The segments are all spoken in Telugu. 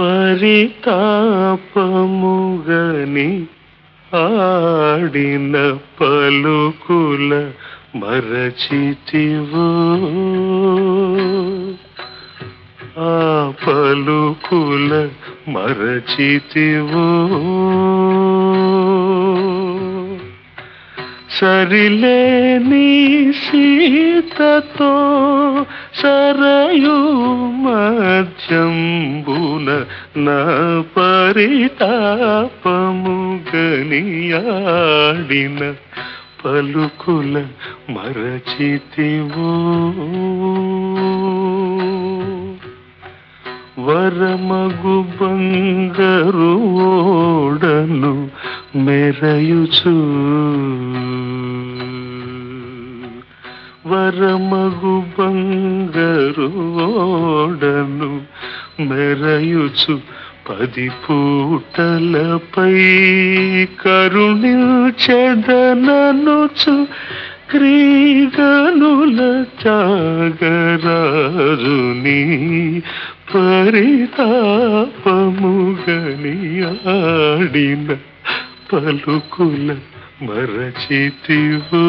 పరితాపముగని ఆడిన పలుకుల మరచితివో ఆ పలుకుల మరచితివో సరిలేని సీతతో సరయు మధ్యంబున నా పరితాపముగనియాడిన పలుకుల మరచితివో వరమగు బంగరు ఓడను మెరయుచు వరమగు బంగరు ఓడను మెరయుచు పది పూటలపై కరుణించెదననుచు క్రీగనుల త్యాగరాజుని పరితాపముగని ఆడిన పలుకుల మరచితివో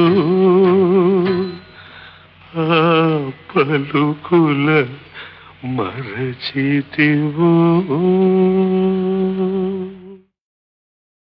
ఆ పలుకుల మరచితివో